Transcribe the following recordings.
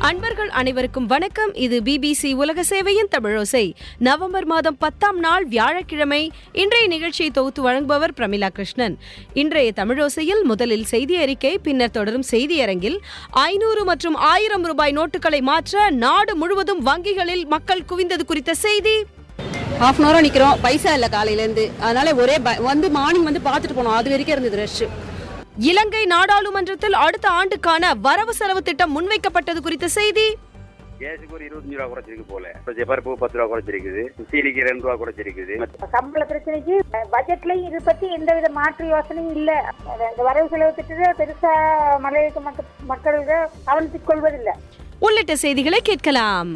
அன்பர்கள் அனைவருக்கும் வணக்கம் இது பிபிசி உலக சேவையின் தமிழோசை நவம்பர் மாதம் பத்தாம் நாள் வியாழக்கிழமை இன்றைய நிகழ்ச்சியை தொகுத்து வழங்குபவர் பிரமிளா கிருஷ்ணன் இன்றைய தமிழோசையில் முதலில் செய்தி அறிக்கை பின்னர் தொடரும் செய்தியரங்கில் ஐநூறு மற்றும் ஆயிரம் ரூபாய் நோட்டுகளை மாற்ற நாடு முழுவதும் வங்கிகளில் மக்கள் குவிந்தது குறித்த செய்தி ஹாஃப் அன் ஹவராக நிற்கிறோம் பைசா இல்லை காலையிலேருந்து அதனால ஒரே ப- வந்து மார்னிங் வந்து பார்த்துட்டு போனோம் அது வரைக்கும் இருந்தது ரஷ் இலங்கை நாடாளுமன்றத்தில் அடுத்த ஆண்டுக்கான வரவு செலவு திட்டம் முன்வைக்கப்பட்டது குறித்த செய்தி கேஸுக்கு ஒரு இருபத்தஞ்சு ரூபா குறைச்சிருக்கு போல இப்போ பருப்பு பத்து ரூபா குறைச்சிருக்குது சீனிக்கு ரெண்டு ரூபா குறைச்சிருக்குது சம்பள பிரச்சனைக்கு பட்ஜெட்லயும் இது பத்தி எந்தவித மாற்று யோசனையும் இல்ல இந்த வரவு செலவு திட்டத்தை பெருசா மலையக மக்கள் மக்களுக்கு கவனித்துக் கொள்வதில்லை உள்ளிட்ட செய்திகளை கேட்கலாம்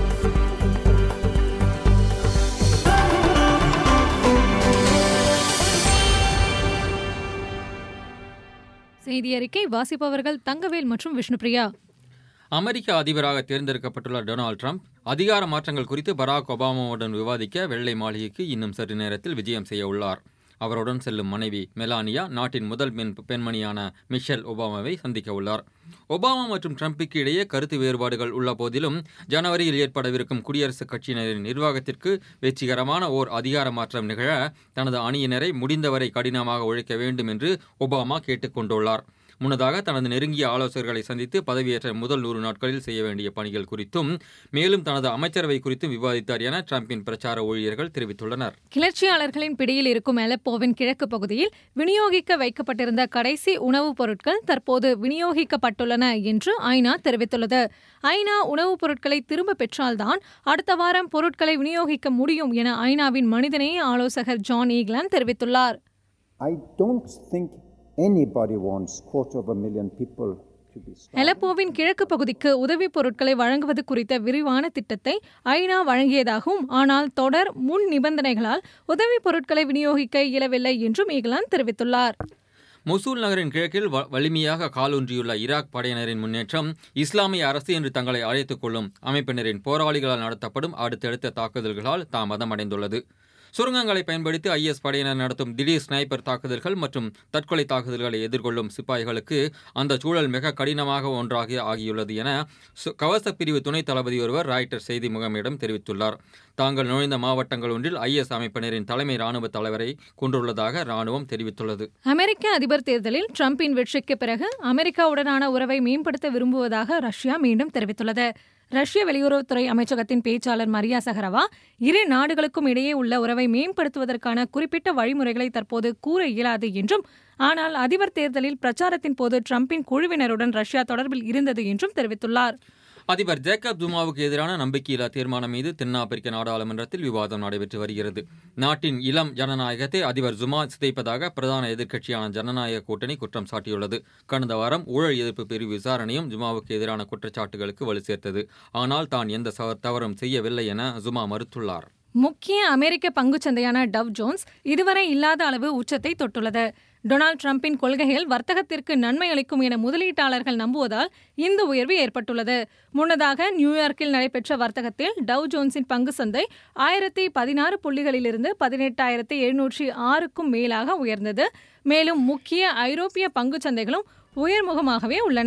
செய்தி அறிக்கை வாசிப்பவர்கள் தங்கவேல் மற்றும் விஷ்ணுபிரியா அமெரிக்க அதிபராக தேர்ந்தெடுக்கப்பட்டுள்ள டொனால்ட் ட்ரம்ப் அதிகார மாற்றங்கள் குறித்து பராக் ஒபாமாவுடன் விவாதிக்க வெள்ளை மாளிகைக்கு இன்னும் சற்று நேரத்தில் விஜயம் செய்ய உள்ளார் அவருடன் செல்லும் மனைவி மெலானியா நாட்டின் முதல் பெண் பெண்மணியான மிஷேல் ஒபாமாவை சந்திக்க உள்ளார் ஒபாமா மற்றும் ட்ரம்பிற்கு இடையே கருத்து வேறுபாடுகள் உள்ள போதிலும் ஜனவரியில் ஏற்படவிருக்கும் குடியரசுக் கட்சியினரின் நிர்வாகத்திற்கு வெற்றிகரமான ஓர் அதிகார மாற்றம் நிகழ தனது அணியினரை முடிந்தவரை கடினமாக உழைக்க வேண்டும் என்று ஒபாமா கேட்டுக்கொண்டுள்ளார் முன்னதாக தனது நெருங்கிய ஆலோசகர்களை சந்தித்து பதவியேற்ற முதல் நூறு நாட்களில் செய்ய வேண்டிய பணிகள் குறித்தும் மேலும் தனது அமைச்சரவை குறித்தும் விவாதித்தார் என ட்ரம்பின் பிரச்சார ஊழியர்கள் தெரிவித்துள்ளனர் கிளர்ச்சியாளர்களின் பிடியில் இருக்கும் அலப்போவின் கிழக்கு பகுதியில் விநியோகிக்க வைக்கப்பட்டிருந்த கடைசி உணவுப் பொருட்கள் தற்போது விநியோகிக்கப்பட்டுள்ளன என்று ஐநா தெரிவித்துள்ளது ஐநா உணவுப் பொருட்களை திரும்ப பெற்றால்தான் அடுத்த வாரம் பொருட்களை விநியோகிக்க முடியும் என ஐநாவின் மனிதநேய ஆலோசகர் ஜான் ஈக்லான் தெரிவித்துள்ளார் I don't think anybody wants quarter of a million people to be starving. அலப்போவின் கிழக்கு பகுதிக்கு உதவிப் பொருட்களை வழங்குவது குறித்த விரிவான திட்டத்தை ஐநா வழங்கியதாகவும் ஆனால் தொடர் முன் நிபந்தனைகளால் உதவிப் பொருட்களை விநியோகிக்க இயலவில்லை என்றும் ஈக்லான் தெரிவித்துள்ளார் மொசூல் நகரின் கிழக்கில் வ- வலிமையாக காலூன்றியுள்ள ஈராக் படையினரின் முன்னேற்றம் இஸ்லாமிய அரசு என்று தங்களை அழைத்துக் கொள்ளும் அமைப்பினரின் போராளிகளால் நடத்தப்படும் அடுத்தடுத்த தாக்குதல்களால் தாமதமடைந்துள்ளது சுரங்கங்களை பயன்படுத்தி ஐஎஸ் படையினர் நடத்தும் திடீர் ஸ்னைப்பர் தாக்குதல்கள் மற்றும் தற்கொலை தாக்குதல்களை எதிர்கொள்ளும் சிப்பாய்களுக்கு அந்த சூழல் மிக கடினமாக ஒன்றாக ஆகியுள்ளது என சு- கவச பிரிவு துணைத் தளபதி ஒருவர் ராய்ட்டர் செய்தி முகமையிடம் தெரிவித்துள்ளார் தாங்கள் நுழைந்த மாவட்டங்கள் ஒன்றில் ஐஎஸ் அமைப்பினரின் தலைமை ராணுவ தலைவரை கொண்டுள்ளதாக ராணுவம் தெரிவித்துள்ளது அமெரிக்க அதிபர் தேர்தலில் ட்ரம்பின் வெற்றிக்கு பிறகு அமெரிக்காவுடனான உறவை மேம்படுத்த விரும்புவதாக ரஷ்யா மீண்டும் தெரிவித்துள்ளது ரஷ்ய வெளியுறவுத்துறை அமைச்சகத்தின் பேச்சாளர் மரியா சஹரவா இரு நாடுகளுக்கும் இடையே உள்ள உறவை மேம்படுத்துவதற்கான குறிப்பிட்ட வழிமுறைகளை தற்போது கூற இயலாது என்றும் ஆனால் அதிபர் தேர்தலில் பிரச்சாரத்தின் போது ட்ரம்பின் குழுவினருடன் ரஷ்யா தொடர்பில் இருந்தது என்றும் தெரிவித்துள்ளார் அதிபர் ஜேக்கப் ஜுமாவுக்கு எதிரான நம்பிக்கையில்லா தீர்மானம் மீது தென்னாப்பிரிக்க நாடாளுமன்றத்தில் விவாதம் நடைபெற்று வருகிறது நாட்டின் இளம் ஜனநாயகத்தை அதிபர் ஜுமா சிதைப்பதாக பிரதான எதிர்க்கட்சியான ஜனநாயக கூட்டணி குற்றம் சாட்டியுள்ளது கடந்த வாரம் ஊழல் எதிர்ப்பு பிரிவு விசாரணையும் ஜுமாவுக்கு எதிரான குற்றச்சாட்டுகளுக்கு வலு சேர்த்தது ஆனால் தான் எந்த சவ- தவறும் செய்யவில்லை என ஜுமா மறுத்துள்ளார் முக்கிய அமெரிக்க பங்குச்சந்தையான டவ் ஜோன்ஸ் இதுவரை இல்லாத அளவு உச்சத்தை தொட்டுள்ளது டொனால்ட் ட்ரம்பின் கொள்கைகள் வர்த்தகத்திற்கு நன்மை அளிக்கும் என முதலீட்டாளர்கள் நம்புவதால் இந்த உயர்வு ஏற்பட்டுள்ளது முன்னதாக நியூயார்க்கில் நடைபெற்ற வர்த்தகத்தில் டவ் ஜோன்ஸின் பங்கு சந்தை ஆயிரத்தி பதினாறு புள்ளிகளிலிருந்து பதினெட்டாயிரத்தி எழுநூற்றி ஆறுக்கும் மேலாக உயர்ந்தது மேலும் முக்கிய ஐரோப்பிய பங்குச் சந்தைகளும் உயர்முகமாகவே உள்ளன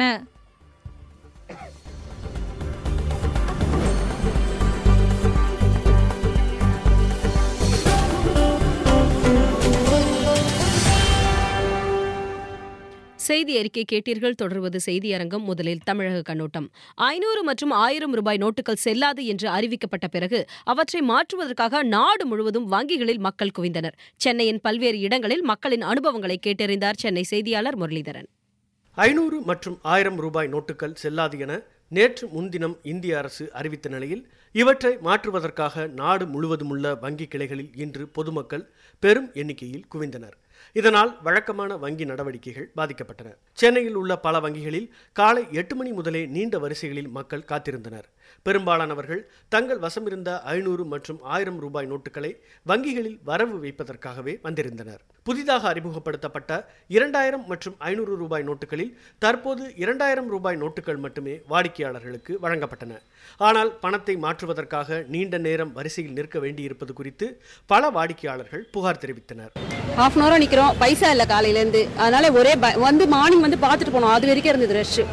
செய்தி அறிக்கை கேட்டீர்கள் தொடர்வது செய்தியரங்கம் முதலில் தமிழக கண்ணோட்டம் ஐநூறு மற்றும் ஆயிரம் ரூபாய் நோட்டுகள் செல்லாது என்று அறிவிக்கப்பட்ட பிறகு அவற்றை மாற்றுவதற்காக நாடு முழுவதும் வங்கிகளில் மக்கள் குவிந்தனர் சென்னையின் பல்வேறு இடங்களில் மக்களின் அனுபவங்களை கேட்டறிந்தார் சென்னை செய்தியாளர் முரளிதரன் ஐநூறு மற்றும் ஆயிரம் ரூபாய் நோட்டுகள் செல்லாது என நேற்று முன்தினம் இந்திய அரசு அறிவித்த நிலையில் இவற்றை மாற்றுவதற்காக நாடு முழுவதும் உள்ள வங்கி கிளைகளில் இன்று பொதுமக்கள் பெரும் எண்ணிக்கையில் குவிந்தனர் இதனால் வழக்கமான வங்கி நடவடிக்கைகள் பாதிக்கப்பட்டன சென்னையில் உள்ள பல வங்கிகளில் காலை எட்டு மணி முதலே நீண்ட வரிசைகளில் மக்கள் காத்திருந்தனர் பெரும்பாலானவர்கள் தங்கள் வசமிருந்த ஐநூறு மற்றும் ஆயிரம் ரூபாய் நோட்டுகளை வங்கிகளில் வரவு வைப்பதற்காகவே வந்திருந்தனர் புதிதாக அறிமுகப்படுத்தப்பட்ட இரண்டாயிரம் மற்றும் ஐநூறு ரூபாய் நோட்டுகளில் தற்போது இரண்டாயிரம் ரூபாய் நோட்டுகள் மட்டுமே வாடிக்கையாளர்களுக்கு வழங்கப்பட்டன ஆனால் பணத்தை மாற்றுவதற்காக நீண்ட நேரம் வரிசையில் நிற்க வேண்டியிருப்பது குறித்து பல வாடிக்கையாளர்கள் புகார் தெரிவித்தனர் ஹாஃப் அன் ஹவராக நிற்கிறோம் பைசா இல்லை காலையிலேருந்து அதனால ஒரே ப- வந்து மார்னிங் வந்து பார்த்துட்டு போனோம் அது வரைக்கும் இருந்தது ரஷ்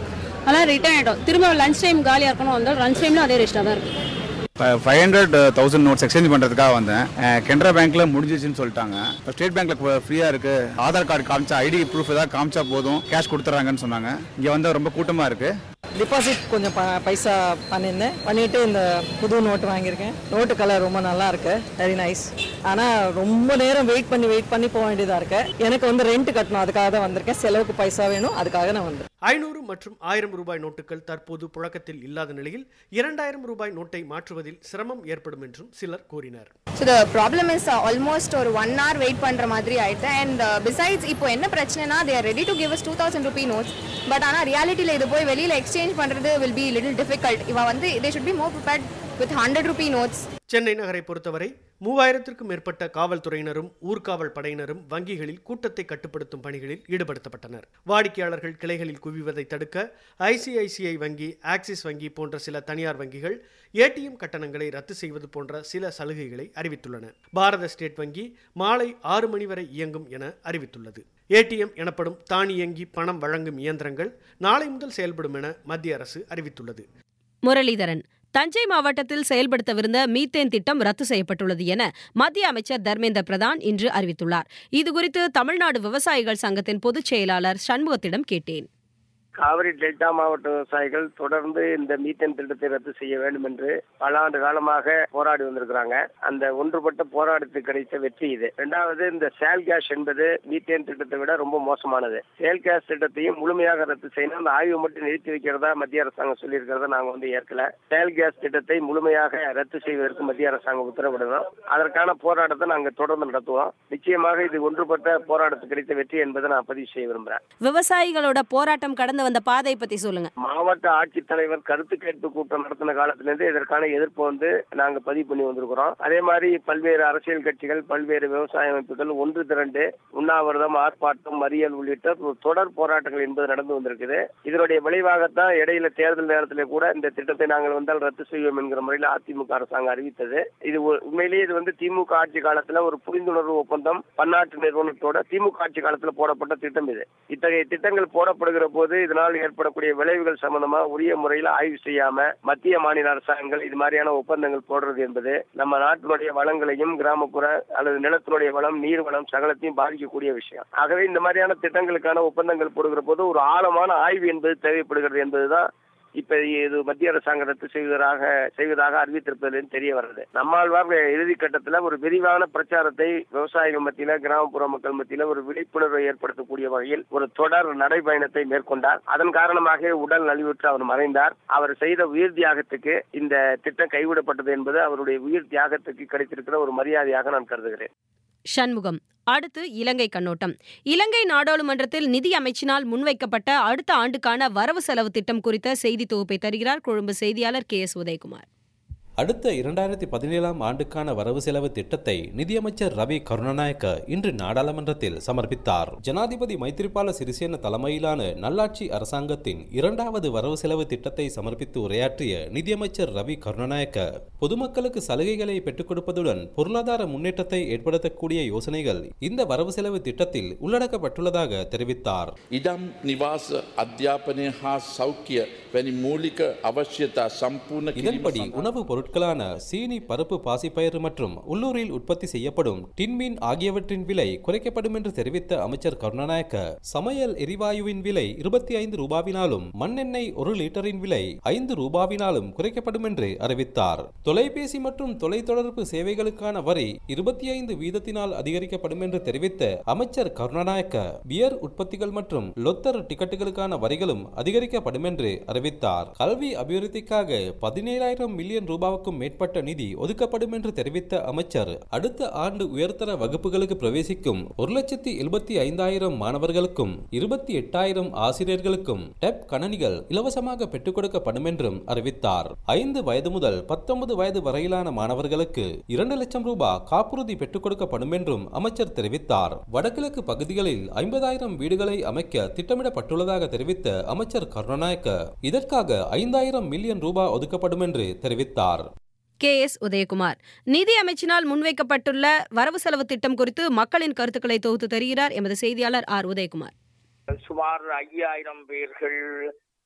அதெல்லாம் ரிட்டர்ன் ஆகிட்டோம் திரும்ப லஞ்ச் டைம் காலியாக இருக்கணும் வந்தால் லஞ்ச் டைம்ல அதே ரெஸ்ட்டாக தான் இருக்குது five hundred thousand notes exchange பண்ணுறதுக்காக வந்தேன் அஹ், கெனரா பேங்க்கில் முடிஞ்சிச்சுன்னு சொல்லிட்டாங்க இப்போ ஸ்டேட் பேங்க்கில் ஃப்ரீயாக இருக்குது ஆதார் கார்டு காமிச்சா ஐடி ப்ரூஃப் ஏதாவது காமிச்சா போதும் கேஷ் கொடுத்துட்றாங்கன்னு சொன்னாங்க இங்கே வந்து ரொம்ப கூட்டமாக இருக்குது டிபாசிட் கொஞ்சம் ப பைசா பண்ணியிருந்தேன் பண்ணிட்டு இந்த புது நோட்டு வாங்கியிருக்கேன் நோட்டு கலர் ரொம்ப நல்லா இருக்கு வெரி நைஸ் ஆனால் ரொம்ப நேரம் வெயிட் பண்ணி வெயிட் பண்ணி போக வேண்டியதாக இருக்கு எனக்கு வந்து ரெண்ட் கட்டணும் அதுக்காக தான் வந்திருக்கேன் செலவுக்கு பைசா வேணும் அதுக்காக நான் வந்திருக்கேன் ஐநூறு மற்றும் ஆயிரம் ரூபாய் நோட்டுகள் தற்போது புழக்கத்தில் இல்லாத நிலையில் இரண்டாயிரம் ரூபாய் நோட்டை மாற்றுவதில் சிரமம் ஏற்படும் என்றும் சிலர் கூறினர் so the problem is almost ஒரு ஒன் hour வெயிட் பண்ணுற மாதிரி ஆயிடுது அண்ட் பிசைட்ஸ் இப்போ என்ன பிரச்சனைனா they are ready to give us two thousand rupee notes but ஆனால் ரியாலிட்டியில் இது போய் வெளியில் எக்ஸ்சேஞ்ச் பண்ணுறது வில் பி லிட்டில் டிஃபிகல்ட் இவன் வந்து they should be more prepared with hundred rupee notes Chennai நகரை பொறுத்தவரை மூவாயிரத்திற்கும் மேற்பட்ட காவல்துறையினரும் ஊர்காவல் படையினரும் வங்கிகளில் கூட்டத்தை கட்டுப்படுத்தும் பணிகளில் ஈடுபடுத்தப்பட்டனர் வாடிக்கையாளர்கள் கிளைகளில் குவிவதை தடுக்க ஐசிஐசிஐ வங்கி ஆக்சிஸ் வங்கி போன்ற சில தனியார் வங்கிகள் ஏடிஎம் கட்டணங்களை ரத்து செய்வது போன்ற சில சலுகைகளை அறிவித்துள்ளன பாரத ஸ்டேட் வங்கி மாலை ஆறு மணி வரை இயங்கும் என அறிவித்துள்ளது ஏடிஎம் எனப்படும் தானியங்கி பணம் வழங்கும் இயந்திரங்கள் நாளை முதல் செயல்படும் என மத்திய அரசு அறிவித்துள்ளது முரளிதரன் தஞ்சை மாவட்டத்தில் செயல்படுத்தவிருந்த மீத்தேன் திட்டம் ரத்து செய்யப்பட்டுள்ளது என மத்திய அமைச்சர் தர்மேந்திர பிரதான் இன்று அறிவித்துள்ளார் இதுகுறித்து தமிழ்நாடு விவசாயிகள் சங்கத்தின் பொதுச் செயலாளர் சண்முகத்திடம் கேட்டேன் காவிரி டெல்டா மாவட்ட விவசாயிகள் தொடர்ந்து இந்த மீத்தேன் திட்டத்தை ரத்து செய்ய வேண்டும் என்று பல ஆண்டு காலமாக போராடி வந்திருக்கிறாங்க அந்த ஒன்றுபட்ட போராட்டத்துக்கு கிடைத்த வெற்றி இது இரண்டாவது இந்த சேல் கேஷ் என்பது மீத்தேன் திட்டத்தை விட ரொம்ப மோசமானது சேல் கேஷ் திட்டத்தையும் முழுமையாக ரத்து செய்யணும் அந்த ஆய்வு மட்டும் நிறுத்தி வைக்கிறதா மத்திய அரசாங்கம் சொல்லியிருக்கிறத நாங்க வந்து ஏற்கல சேல் கேஸ் திட்டத்தை முழுமையாக ரத்து செய்வதற்கு மத்திய அரசாங்கம் உத்தரவிடணும் அதற்கான போராட்டத்தை நாங்க தொடர்ந்து நடத்துவோம் நிச்சயமாக இது ஒன்றுபட்ட போராட்டத்துக்கு கிடைத்த வெற்றி என்பதை நான் பதிவு செய்ய விரும்புறேன் விவசாயிகளோட போராட்டம் கடந்து வந்த பாதை பத்தி சொல்லுங்க மாவட்ட ஆட்சித்தலைவர் கருத்து கேட்பு கூட்டம் நடத்தின காலத்திலிருந்து இதற்கான எதிர்ப்பு வந்து நாங்க பதிவு பண்ணி வந்திருக்கிறோம் அதே மாதிரி பல்வேறு அரசியல் கட்சிகள் பல்வேறு விவசாய அமைப்புகள் ஒன்று திரண்டு உண்ணாவிரதம் ஆர்ப்பாட்டம் மறியல் உள்ளிட்ட ஒரு தொடர் போராட்டங்கள் என்பது நடந்து வந்திருக்குது இதனுடைய விளைவாகத்தான் இடையில தேர்தல் நேரத்திலே கூட இந்த திட்டத்தை நாங்கள் வந்தால் ரத்து செய்வோம் என்கிற முறையில் அதிமுக அரசாங்கம் அறிவித்தது இது ஒரு- உண்மையிலேயே இது வந்து திமுக ஆட்சி காலத்துல ஒரு புரிந்துணர்வு ஒப்பந்தம் பன்னாட்டு நிறுவனத்தோட திமுக ஆட்சி காலத்துல போடப்பட்ட திட்டம் இது இத்தகைய திட்டங்கள் போடப்படுகிற போது இதனால் ஏற்படக்கூடிய விளைவுகள் சம்பந்தமா உரிய முறையில் ஆய்வு செய்யாம மத்திய மாநில அரசாங்கங்கள் இது மாதிரியான ஒப்பந்தங்கள் போடுறது என்பது நம்ம நாட்டினுடைய வளங்களையும் கிராமப்புற அல்லது நிலத்தினுடைய வளம் நீர் வளம் சகலத்தையும் பாதிக்கக்கூடிய விஷயம் ஆகவே இந்த மாதிரியான திட்டங்களுக்கான ஒப்பந்தங்கள் போடுகிற போது ஒரு ஆழமான ஆய்வு என்பது தேவைப்படுகிறது என்பதுதான் இப்ப இது மத்திய அரசாங்கம் ரத்து செய்வதாக செய்வதாக அறிவித்திருப்பதிலிருந்து தெரிய வருது நம்மாழ்வார் இறுதி கட்டத்துல ஒரு விரிவான பிரச்சாரத்தை விவசாயிகள் மத்தியில கிராமப்புற மக்கள் மத்தியில ஒரு விழிப்புணர்வை ஏற்படுத்தக்கூடிய வகையில் ஒரு தொடர் நடைபயணத்தை மேற்கொண்டார் அதன் காரணமாக உடல் நலிவுற்று அவர் மறைந்தார் அவர் செய்த உயிர் தியாகத்துக்கு இந்த திட்டம் கைவிடப்பட்டது என்பது அவருடைய உயிர் தியாகத்துக்கு கிடைத்திருக்கிற ஒரு மரியாதையாக நான் கருதுகிறேன் சண்முகம் அடுத்து இலங்கை கண்ணோட்டம் இலங்கை நாடாளுமன்றத்தில் நிதி அமைச்சினால் முன்வைக்கப்பட்ட அடுத்த ஆண்டுக்கான வரவு செலவு திட்டம் குறித்த செய்தி தொகுப்பை தருகிறார் கொழும்பு செய்தியாளர் கே எஸ் உதயகுமார் அடுத்த இரண்டாயிரத்தி பதினேழாம் ஆண்டுக்கான வரவு செலவு திட்டத்தை நிதியமைச்சர் ரவி கருணாநாயக்க இன்று நாடாளுமன்றத்தில் சமர்ப்பித்தார் ஜனாதிபதி மைத்திரிபால சிறிசேன தலைமையிலான நல்லாட்சி அரசாங்கத்தின் இரண்டாவது வரவு செலவு திட்டத்தை சமர்ப்பித்து உரையாற்றிய நிதியமைச்சர் ரவி கருணாநாயக்க பொதுமக்களுக்கு சலுகைகளை பெற்றுக் கொடுப்பதுடன் பொருளாதார முன்னேற்றத்தை ஏற்படுத்தக்கூடிய யோசனைகள் இந்த வரவு செலவு திட்டத்தில் உள்ளடக்கப்பட்டுள்ளதாக தெரிவித்தார் ඉඩම් නිවාස අධ්‍යාපනය හා සෞඛ්‍ය වැනි මූලික අවශ්‍යතා සම්පූර්ණ කිරීම இதன்படி உணவுப் பொருட்களான சீனி பருப்பு பாசிப்பயிறு மற்றும் உள்ளூரில் உற்பத்தி செய்யப்படும் டின்மீன் ஆகியவற்றின் விலை குறைக்கப்படும் என்று தெரிவித்த அமைச்சர் கருணாநாயக்க சமையல் எரிவாயுவின் விலை இருபத்தி ஐந்து ரூபாவினாலும் மண்ணெண்ணெய் ஒரு லிட்டரின் விலை ஐந்து ரூபாவினாலும் குறைக்கப்படும் என்று அறிவித்தார் தொலைபேசி மற்றும் தொலைத்தொடர்பு சேவைகளுக்கான வரி இருபத்தி ஐந்து வீதத்தினால் அதிகரிக்கப்படும் என்று தெரிவித்த அமைச்சர் கருணாநாயக்க பியர் உற்பத்திகள் மற்றும் லொத்தர் டிக்கெட்டுகளுக்கான வரிகளும் அதிகரிக்கப்படும் என்று அறிவித்தார் கல்வி அபிவிருத்திக்காக பதினேழாயிரம் மில்லியன் ரூபாவுக்கும் மேற்பட்ட நிதி ஒதுக்கப்படும் என்று தெரிவித்த அமைச்சர் அடுத்த ஆண்டு உயர்தர வகுப்புகளுக்கு பிரவேசிக்கும் ஒரு லட்சத்தி எழுபத்தி ஐந்தாயிரம் மாணவர்களுக்கும் இருபத்தி எட்டாயிரம் ஆசிரியர்களுக்கும் டெப் கணனிகள் இலவசமாக பெற்றுக் கொடுக்கப்படும் என்றும் அறிவித்தார் ஐந்து வயது முதல் பத்தொன்பது வயது வரையிலான மாணவர்களுக்கு இரண்டு லட்சம் ரூபாய் காப்புறுதி பெற்றுக் கொடுக்கப்படும் என்றும் அமைச்சர் தெரிவித்தார் வடகிழக்கு பகுதிகளில் ஐம்பதாயிரம் வீடுகளை அமைக்க திட்டமிடப்பட்டுள்ளதாக தெரிவித்த அமைச்சர் கருணாநாயக்க இதற்காக ஐந்தாயிரம் மில்லியன் ரூபாய் ஒதுக்கப்படும் என்று தெரிவித்தார் கே எஸ் உதயகுமார் நிதி அமைச்சினால் முன்வைக்கப்பட்டுள்ள வரவு செலவு திட்டம் குறித்து மக்களின் கருத்துக்களை தொகுத்து தருகிறார் எமது செய்தியாளர் ஆர் உதயகுமார் சுமார் ஐயாயிரம் பேர்கள்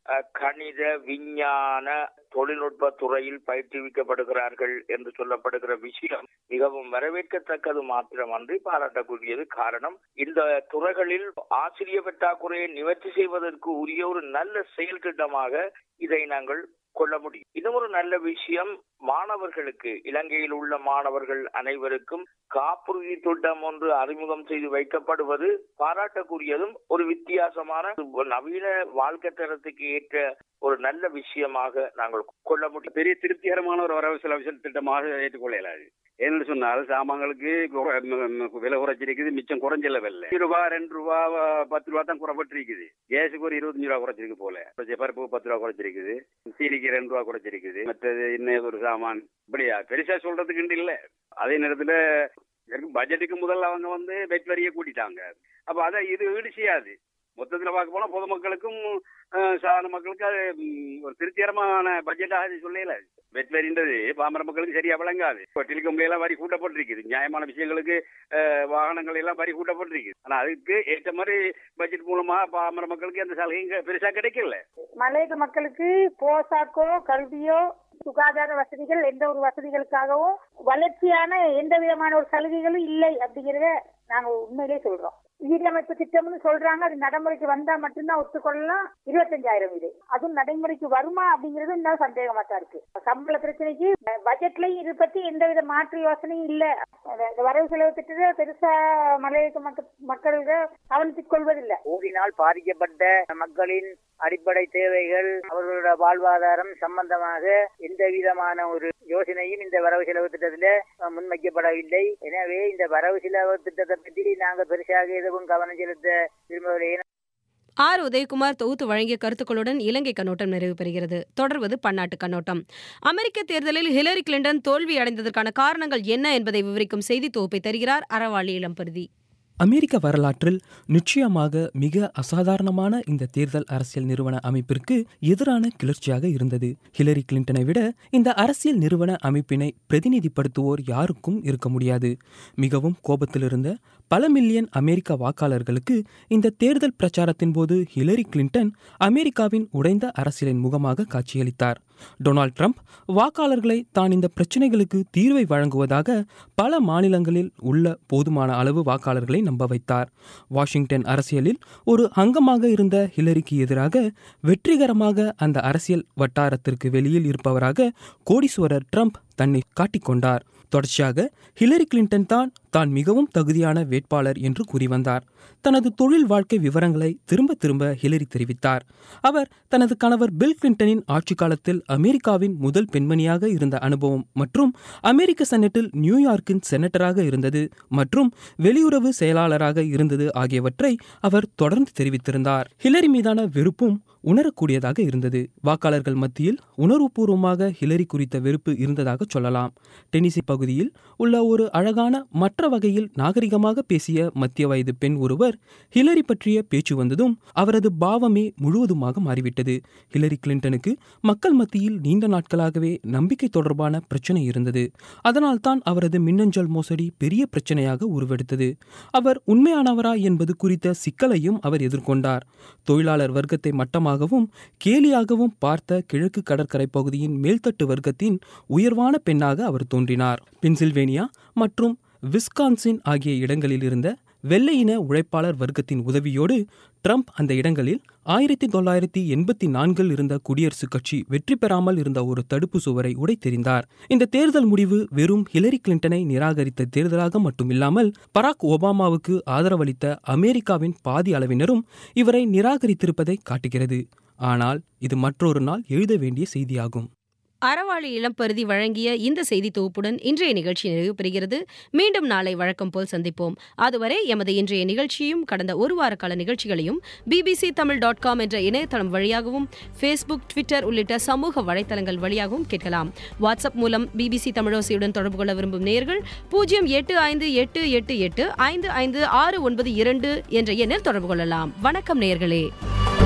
அஹ், கணித விஞ்ஞான தொழில்நுட்ப துறையில் பயிற்றுவிக்கப்படுகிறார்கள் என்று சொல்லப்படுகிற விஷயம் மிகவும் வரவேற்கத்தக்கது மாத்திரமன்றி பாராட்டக்கூடியது காரணம் இந்த துறைகளில் ஆசிரிய பற்றாக்குறையை நிவர்த்தி செய்வதற்கு உரிய ஒரு நல்ல செயல் திட்டமாக இதை நாங்கள் கொள்ள முடியும் இன்னும் ஒரு நல்ல விஷயம் மாணவர்களுக்கு இலங்கையில் உள்ள மாணவர்கள் அனைவருக்கும் காப்புறுதி திட்டம் ஒன்று அறிமுகம் செய்து வைக்கப்படுவது பாராட்டக்கூடியதும் ஒரு வித்தியாசமான ஒரு நவீன வாழ்க்கை தரத்துக்கு ஏற்ற ஒரு நல்ல விஷயமாக நாங்கள் கொள்ள முடியும் பெரிய திருப்திகரமான ஒரு வரவு செலவு திட்டமாக ஏற்றுக்கொள்ள இயலாது ஏன்னு சொன்னால் சாமான்களுக்கு குற- ம- ம- விலை குறைச்சிருக்குது மிச்சம் குறைஞ்சல வெல்ல ரூபா ரெண்டு ரூபா வ- பத்து ரூபா தான் குறைப்பட்டிருக்குது கேஸுக்கு ஒரு இருபத்தஞ்சு ரூபா குறைச்சிருக்கு போல இப்ப பருப்பு பத்து ரூபா குறைச்சிருக்குது சீனிக்கு ரெண்டு ரூபா குறைச்சிருக்குது மற்றது இன்னும் ஒரு சாமான் இப்படியா பெருசா சொல்றதுக்கு இல்ல அதே நேரத்துல பட்ஜெட்டுக்கு முதல்ல அவங்க வந்து வெட் வரியை கூட்டிட்டாங்க அப்ப அதை இது ஈடு செய்யாது மொத்தத்துல பார்க்க போனா பொதுமக்களுக்கும் அஹ், சாதாரண மக்களுக்கு அது ம், ஒரு திருப்திகரமான பட்ஜெட்டாக இது சொல்லல வெட் வரின்றது பாமர மக்களுக்கு சரியா விளங்காது இப்போ டெலிகாம்ல எல்லாம் வரி கூட்டப்பட்டிருக்குது நியாயமான விஷயங்களுக்கு அஹ், வாகனங்கள் எல்லாம் வரி கூட்டப்பட்டிருக்குது ஆனா அதுக்கு ஏற்ற மாதிரி பட்ஜெட் மூலமா பாமர மக்களுக்கு எந்த சலுகையும் க- பெருசா கிடைக்கல மலையக மக்களுக்கு போசாக்கோ கல்வியோ சுகாதார வசதிகள் எந்த ஒரு வசதிகளுக்காகவும் வளர்ச்சியான எந்த விதமான ஒரு சலுகைகளும் இல்லை அப்படிங்கறத நாங்க உண்மையிலே சொல்றோம் வீடமைப்பு திட்டம்னு சொல்றாங்க அது நடைமுறைக்கு வந்தா மட்டும்தான் ஒத்துக்கொள்ளலாம் இருபத்தஞ்சாயிரம் இது அதுவும் நடைமுறைக்கு வருமா அப்படிங்கிறது இன்னும் சந்தேகமா தான் இருக்கு சம்பள பிரச்சனைக்கு பட்ஜெட்லயும் இது பத்தி எந்தவித மாற்று யோசனையும் இல்ல இந்த வரவு செலவு திட்டத்தை பெருசா மலையக மக்கள் மக்கள் கவனித்துக் கொள்வதில்லை போரினால் பாதிக்கப்பட்ட மக்களின் அடிப்படை தேவைகள் அவர்களோட வாழ்வாதாரம் சம்பந்தமாக எந்த விதமான ஒரு யோசனையும் இந்த வரவு செலவு திட்டத்தில் முன்வைக்கப்படவில்லை எனவே இந்த வரவு செலவு திட்டத்தை பற்றி நாங்கள் பெருசாக எதுவும் கவனம் செலுத்த விரும்பவில்லை ஆர் உதயகுமார் தொகுத்து வழங்கிய கருத்துக்களுடன் இலங்கை கண்ணோட்டம் நிறைவு பெறுகிறது தொடர்வது பன்னாட்டு கண்ணோட்டம் அமெரிக்க தேர்தலில் ஹிலரி கிளின்டன் தோல்வி அடைந்ததற்கான காரணங்கள் என்ன என்பதை விவரிக்கும் செய்தி தொகுப்பை தருகிறார் அறவாளி இளம்பருதி அமெரிக்க வரலாற்றில் நிச்சயமாக மிக அசாதாரணமான இந்த தேர்தல் அரசியல் நிறுவன அமைப்பிற்கு எதிரான கிளர்ச்சியாக இருந்தது ஹிலரி கிளின்டனை விட இந்த அரசியல் நிறுவன அமைப்பினை பிரதிநிதிப்படுத்துவோர் யாருக்கும் இருக்க முடியாது மிகவும் கோபத்தில் இருந்த பல மில்லியன் அமெரிக்க வாக்காளர்களுக்கு இந்த தேர்தல் பிரச்சாரத்தின் போது ஹிலரி கிளின்டன் அமெரிக்காவின் உடைந்த அரசியலின் முகமாக காட்சியளித்தார் டொனால்ட் ட்ரம்ப் வாக்காளர்களை தான் இந்த பிரச்சினைகளுக்கு தீர்வை வழங்குவதாக பல மாநிலங்களில் உள்ள போதுமான அளவு வாக்காளர்களை நம்ப வைத்தார் வாஷிங்டன் அரசியலில் ஒரு அங்கமாக இருந்த ஹிலரிக்கு எதிராக வெற்றிகரமாக அந்த அரசியல் வட்டாரத்திற்கு வெளியில் இருப்பவராக கோடீஸ்வரர் ட்ரம்ப் தன்னை காட்டிக்கொண்டார் தொடர்ச்சியாக ஹிலரி கிளின்டன் தான் தான் மிகவும் தகுதியான வேட்பாளர் என்று கூறி வந்தார் தனது தொழில் வாழ்க்கை விவரங்களை திரும்ப திரும்ப ஹிலரி தெரிவித்தார் அவர் தனது கணவர் பில் கிளின்டனின் ஆட்சி காலத்தில் அமெரிக்காவின் முதல் பெண்மணியாக இருந்த அனுபவம் மற்றும் அமெரிக்க செனட்டில் நியூயார்க்கின் செனட்டராக இருந்தது மற்றும் வெளியுறவு செயலாளராக இருந்தது ஆகியவற்றை அவர் தொடர்ந்து தெரிவித்திருந்தார் ஹிலரி மீதான வெறுப்பும் உணரக்கூடியதாக இருந்தது வாக்காளர்கள் மத்தியில் உணர்வுபூர்வமாக ஹிலரி குறித்த வெறுப்பு இருந்ததாக சொல்லலாம் டெனிசி பகுதியில் உள்ள ஒரு அழகான மற்ற வகையில் நாகரிகமாக பேசிய மத்திய வயது பெண் ஒருவர் ஹிலரி பற்றிய பேச்சு வந்ததும் அவரது பாவமே முழுவதுமாக மாறிவிட்டது ஹிலரி கிளின்டனுக்கு மக்கள் மத்தியில் நீண்ட நாட்களாகவே நம்பிக்கை தொடர்பான பிரச்சனை இருந்தது அதனால்தான் அவரது மின்னஞ்சல் மோசடி பெரிய பிரச்சனையாக உருவெடுத்தது அவர் உண்மையானவரா என்பது குறித்த சிக்கலையும் அவர் எதிர்கொண்டார் தொழிலாளர் வர்க்கத்தை மட்டமாகவும் கேலியாகவும் பார்த்த கிழக்கு கடற்கரை பகுதியின் மேல்தட்டு வர்க்கத்தின் உயர்வான பெண்ணாக அவர் தோன்றினார் பென்சில்வேனியா மற்றும் விஸ்கான்சின் ஆகிய இடங்களில் இருந்த வெள்ளையின உழைப்பாளர் வர்க்கத்தின் உதவியோடு ட்ரம்ப் அந்த இடங்களில் ஆயிரத்தி தொள்ளாயிரத்தி எண்பத்தி நான்கில் இருந்த குடியரசுக் கட்சி வெற்றி பெறாமல் இருந்த ஒரு தடுப்பு சுவரை உடைத்தெறிந்தார் இந்த தேர்தல் முடிவு வெறும் ஹிலரி கிளின்டனை நிராகரித்த தேர்தலாக மட்டுமில்லாமல் பராக் ஒபாமாவுக்கு ஆதரவளித்த அமெரிக்காவின் பாதி அளவினரும் இவரை நிராகரித்திருப்பதை காட்டுகிறது ஆனால் இது மற்றொரு நாள் எழுத வேண்டிய செய்தியாகும் அறவாளி இளம்பருதி வழங்கிய இந்த செய்தி தொகுப்புடன் இன்றைய நிகழ்ச்சி நிறைவு பெறுகிறது மீண்டும் நாளை வழக்கம் போல் சந்திப்போம் அதுவரை எமது இன்றைய நிகழ்ச்சியும் கடந்த ஒரு வார கால நிகழ்ச்சிகளையும் பிபிசி தமிழ் டாட் காம் என்ற இணையதளம் வழியாகவும் ஃபேஸ்புக் ட்விட்டர் உள்ளிட்ட சமூக வலைத்தளங்கள் வழியாகவும் கேட்கலாம் வாட்ஸ்அப் மூலம் பிபிசி தமிழோசையுடன் தொடர்பு கொள்ள விரும்பும் நேயர்கள் பூஜ்ஜியம் எட்டு ஐந்து எட்டு எட்டு எட்டு ஐந்து ஐந்து ஆறு ஒன்பது இரண்டு என்ற எண்ணில் தொடர்பு கொள்ளலாம் வணக்கம் நேயர்களே